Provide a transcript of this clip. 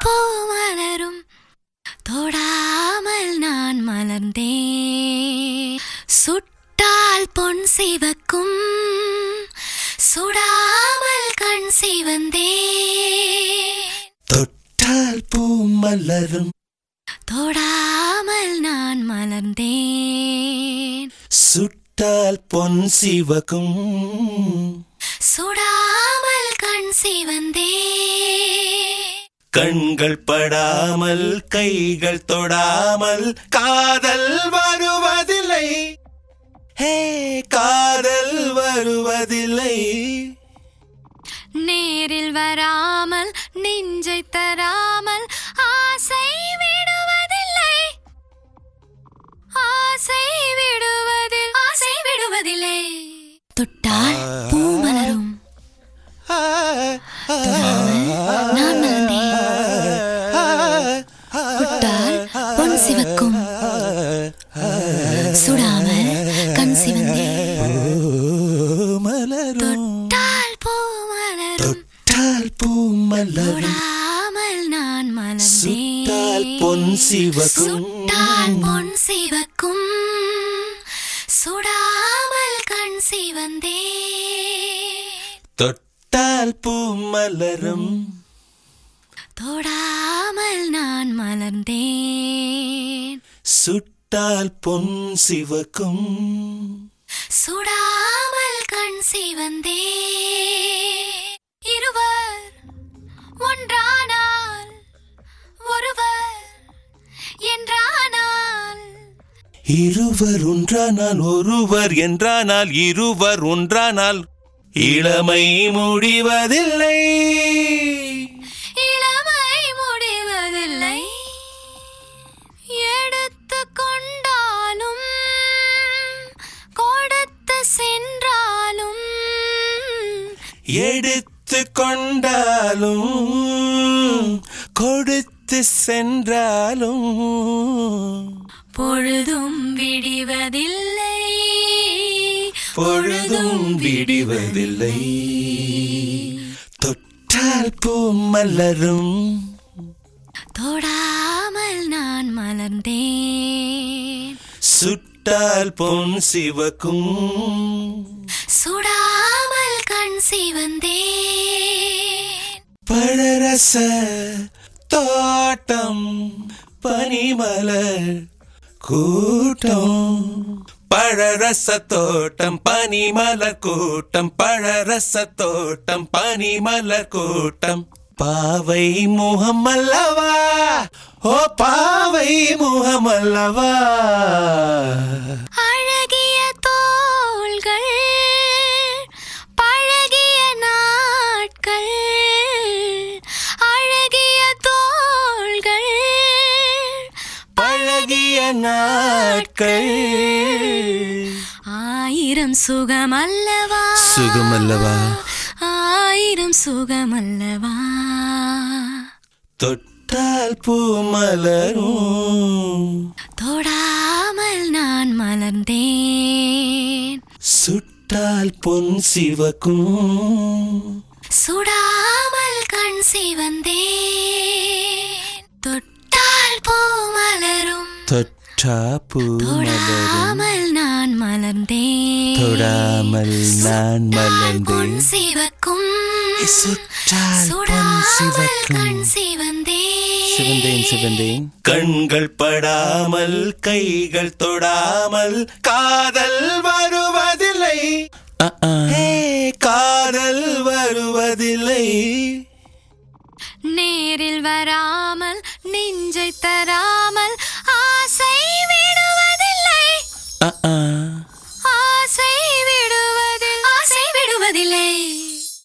பூ மலரும் தொடாமல் நான் மலர்ந்தேன் சுட்டால் பொன் சிவக்கும் சுடாமல் கண் சிவந்தேன் தொட்டால் பூ மலரும் தொடாமல் நான் மலர்ந்தேன் சுட்டால் பொன் சிவக்கும் சுடாமல் கண் சிவந்தேன் கண்கள் படாமல் கைகள் தொடாமல் காதல் வருவதில்லை ஹே காதல் வருவதில்லை நேரில் வராமல் நெஞ்சை தராமல் ஆசை விடுவதில்லை ஆசை விடுவதில் ஆசை விடுவதில்லை தொட்டால் பூ மலரும் நான் மலர்ந்தேன் தொட்டால் பொன் சிவக்கும் சுடாமல் கண் சிவந்தேன் மலரும் தொட்டால் பூ மலரும் தொட்டால் பூ மலரும் தொடாமல் நான் சுட்டால் மலர்ந்தேன் பொன் சிவக்கும் சுட்டால் பொன் சிவக்கும் சுடாமல் கண் சிவந்தே தொட்டால் பூ மலரும் தொடாமல் நான் மலர்ந்தேன் சுட்டால் பொன் சிவக்கும் சுடாமல் கண் சிவந்தே இருவர் ஒன்றானால் ஒருவர் என்றானால் இருவர் ஒன்றானால் ஒருவர் என்றானால் இருவர் ஒன்றானால் இளமை முடிவதில்லை இளமை முடிவதில்லை எடுத்து கொண்டாலும் கொடுத்து சென்றாலும் எடுத்து கொண்டாலும் கொடுத்து சென்றாலும் பொழுதும் விடிவதில்லை பொழுதும் விடிவதில்லை தொட்டால் பூ மலரும் தொடாமல் நான் மலர்ந்தேன் சுட்டால் பொன் சிவக்கும் சுடாமல் கண் சிவந்தேன் பழரச தோட்டம் பனிமலர் கூட்டம் பழரச தோட்டம் பனிமலர் கூட்டம் பழரச தோட்டம் பனிமலர் கூட்டம் பாவை முகம் அல்லவா ஓ பாவை முகம் அல்லவா அழகிய தோள்கள் பழகிய நாட்கள் அழகிய தோள்கள் பழகிய நாட்கள் ஆயிரம் சுகமல்லவா சுகமல்லவா ஆயிரம் சுகமல்லவா தொட்டால் பூ மலரும் தொடாமல் நான் மலர்ந்தேன் சுட்டால் பொன் சிவக்கும் சுடாமல் கண் சிவந்தேன் தொட்டால் பூ மலரும் தொற்றா பூ மலரும் தொடாமல் நான் மலர்ந்தேன் தொடாமல் நான் தொட்டால் பொன் மலர்ந்தேன் சிவக்கும் சுற்றால் பொன் சுடாமல் சிவக்கும் கண் சிவந்தேன் சிவந்தேன் சிவந்தேன் கண்கள் படாமல் கைகள் தொடாமல் காதல் வருவதில்லை ஹே, காதல் வருவதில்லை நேரில் வராமல் நெஞ்சை தராமல் ஆசை